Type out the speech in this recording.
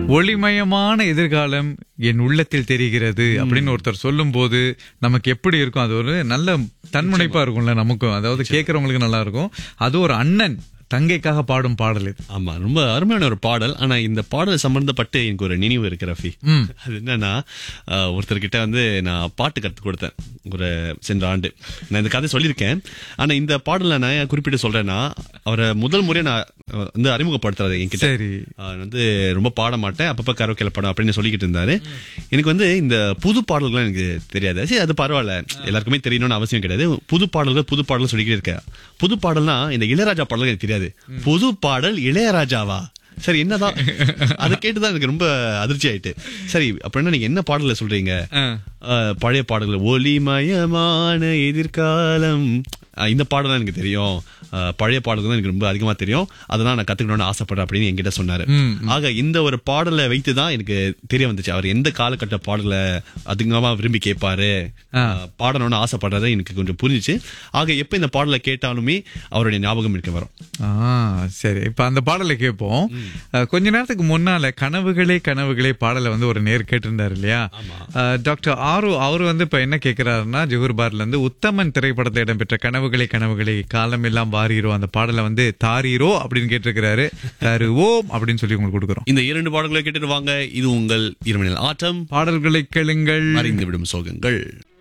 ஒளிமயமான எதிர்காலம் என் உள்ளத்தில் தெரிகிறது அப்படின்னு ஒருத்தர் சொல்லும்போது நமக்கு எப்படி இருக்கும் அது ஒரு நல்ல தன்முனைப்பா இருக்கும்ல நமக்கும் அதாவது கேட்கறவங்களுக்கு நல்லா இருக்கும் அது ஒரு அண்ணன் தங்கைக்காக பாடும் பாடல் இது ஆமா ரொம்ப அருமையான ஒரு பாடல் ஆனா இந்த பாடல் சம்பந்தப்பட்டு எனக்கு ஒரு நினைவு இருக்கு ரஃபி ம். அது என்னன்னா அஹ், ஒருத்தர்கிட்ட வந்து நான் பாட்டு கத்து கொடுத்தேன் ஒரு சென்ற ஆண்டு நான் இந்த கதை சொல்லியிருக்கேன் ஆனா இந்த பாடல நான் ஏன் குறிப்பிட்டு சொல்றேன்னா அவரை முதல் முறையா நான் அஹ், வந்து அறிமுகப்படுத்துறது என்கிட்ட சரி அவர் வந்து ரொம்ப பாட மாட்டேன் அப்பப்ப கரோக்கில பாடம் அப்படின்னு சொல்லிக்கிட்டு இருந்தாரு எனக்கு வந்து இந்த புது பாடல்கள்லாம் எனக்கு தெரியாது சரி அது பரவாயில்ல எல்லாருக்குமே தெரியணும்னு அவசியம் கிடையாது புது பாடல்கள் புது பாடல்கள் சொல்லிக்கிட்டே இருக்கேன் புது பாடல்னா இந்த இளையராஜா பாடல்கள் எனக்கு தெரியாது புது பாடல் இளையராஜாவா சரி என்னதான் அதை கேட்டுதான் எனக்கு ரொம்ப அதிர்ச்சி ஆயிட்டு சரி அப்படின்னா நீங்க என்ன பாடல்ல சொல்றீங்க ஆ. அஹ், பழைய பாடல்கள் ஒளிமயமான எதிர்காலம் அஹ், இந்த பாடல் தான் எனக்கு தெரியும் அஹ், பழைய பாடல்கள் தான் எனக்கு ரொம்ப அதிகமா தெரியும் அதெல்லாம் நான் கத்துக்கணும்னு ஆசைப்படுறேன் அப்படின்னு என்கிட்ட சொன்னாரு ம். ஆக இந்த ஒரு பாடலை வைத்து தான் எனக்கு தெரிய வந்துச்சு அவர் எந்த காலகட்ட பாடலை அதிகமா விரும்பி கேட்பாரு அஹ், பாடணும்னு ஆசைப்படுறதை எனக்கு கொஞ்சம் புரிஞ்சுச்சு ஆக எப்ப இந்த பாடலை கேட்டாலுமே அவருடைய ஞாபகம் எனக்கு வரும் ஆ சரி இப்ப அந்த பாடலை கேட்போம் அஹ், கொஞ்ச நேரத்துக்கு முன்னால கனவுகளே கனவுகளே பாடலை வந்து ஒரு நேர் கேட்டிருந்தாரு இல்லையா அஹ், டாக்டர் ஆரு அவரு வந்து இப்ப என்ன கேக்குறாருன்னா ஜுகூர் பார்ல இருந்து உத்தமன் திரைப்படத்தில் இடம்பெற்ற கனவுகளே கனவுகளே காலம் எல்லாம் வாரீரோ அந்த பாடலை வந்து தாரீரோ அப்படின்னு கேட்டிருக்கிறாரு தருவோம் அப்படின்னு சொல்லி உங்களுக்கு கொடுக்குறோம் இந்த இரண்டு பாடல்களை கேட்டுட்டு வாங்க இது உங்கள் இருமணில் ஆட்டம் பாடல்களை கேளுங்கள் அறிந்து விடும் சோகங்கள்